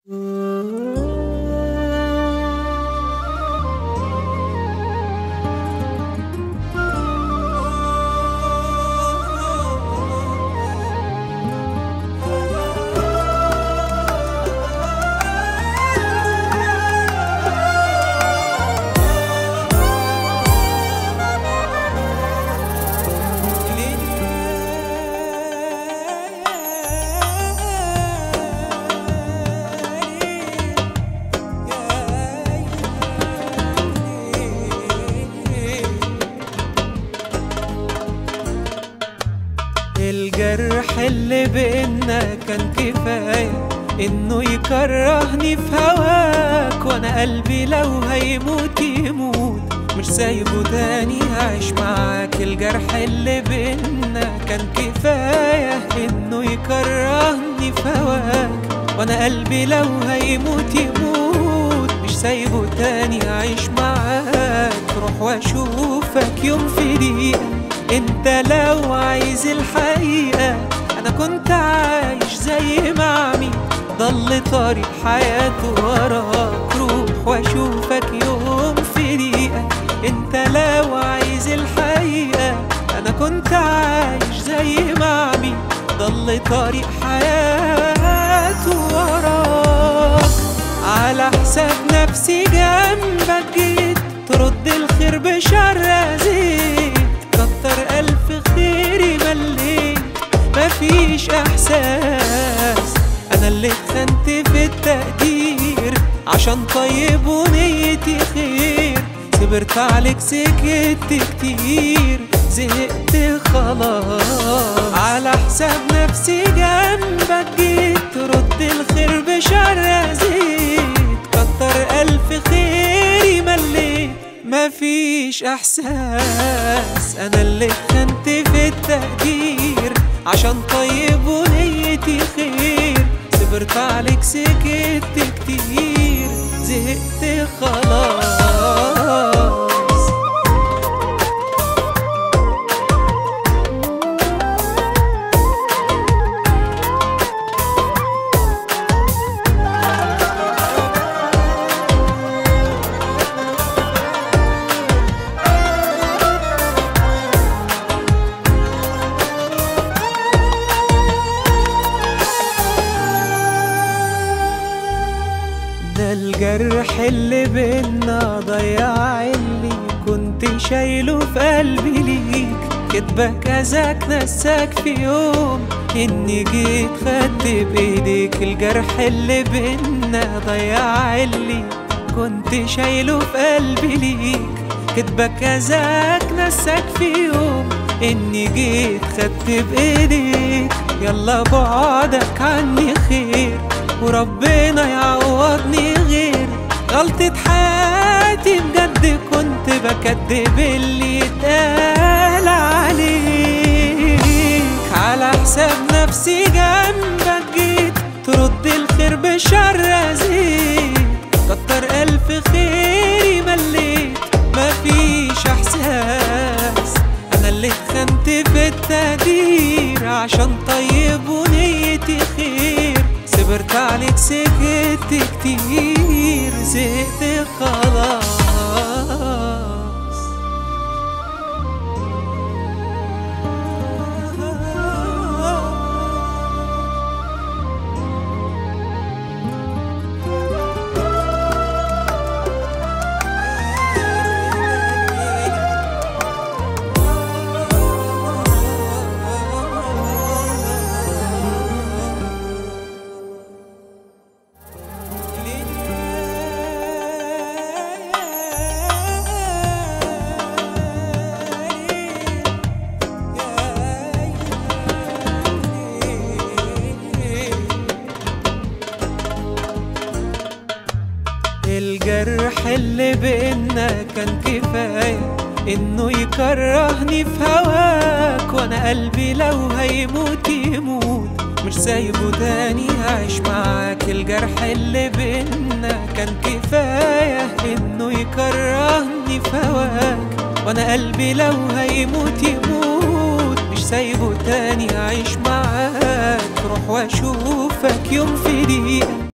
الجرح اللي بينا كان كفاية انه يكرهني في هواك وانا قلبي لو هيموت يموت مش سايبه تاني هعيش معاك الجرح اللي بينا كان كفاية انه يكرهني في هواك وانا قلبي لو هيموت يموت مش سايبه تاني هعيش معاك روح واشوفك يوم في دقيقة انت لو عايز الحقيقة انا كنت عايش زي ما عمي ضل طريق حياته وراك روح واشوفك يوم في دقيقة انت لو عايز الحقيقة انا كنت عايش زي ما عمي ضل طريق حياته وراك على حساب نفسي جنبك جيت ترد الخير بشر زيت كتر ألف خيري مليت مفيش إحساس أنا اللي اتخنت في التقدير عشان طيب ونيتي خير صبرت عليك سكت كتير زهقت خلاص على حساب نفسي جنبك جيت ترد الخير بشر زيت كتر ألف خيري مليت مفيش احساس انا اللي اتخنت في التقدير عشان طيب ونيتي خير صبرت عليك سكت كتير زهقت خلاص ده الجرح اللي بينا ضيع اللي كنت شايله في قلبي ليك كدبك أذاك نساك في يوم إني جيت خدت بإيديك الجرح اللي بينا ضيع اللي كنت شايله في قلبي ليك كدبك أذاك نساك في يوم إني جيت خدت بإيديك يلا بعدك عني خير وربنا يعوضني غير غلطة حياتي بجد كنت بكدب اللي اتقال عليك على حساب نفسي جنبك جيت ترد الخير بشر زيت كتر ألف خيري مليت مفيش إحساس أنا اللي اتخنت في التقدير عشان طيب ونيتي خير صبرت عليك سكت كتير زهقت خلاص الجرح اللي بينا كان كفاية انه يكرهني في هواك وانا قلبي لو هيموت يموت مش سايبه تاني هعيش معاك الجرح اللي بينا كان كفاية انه يكرهني في هواك وانا قلبي لو هيموت يموت مش سايبه تاني هعيش معاك روح واشوفك يوم في دقيقة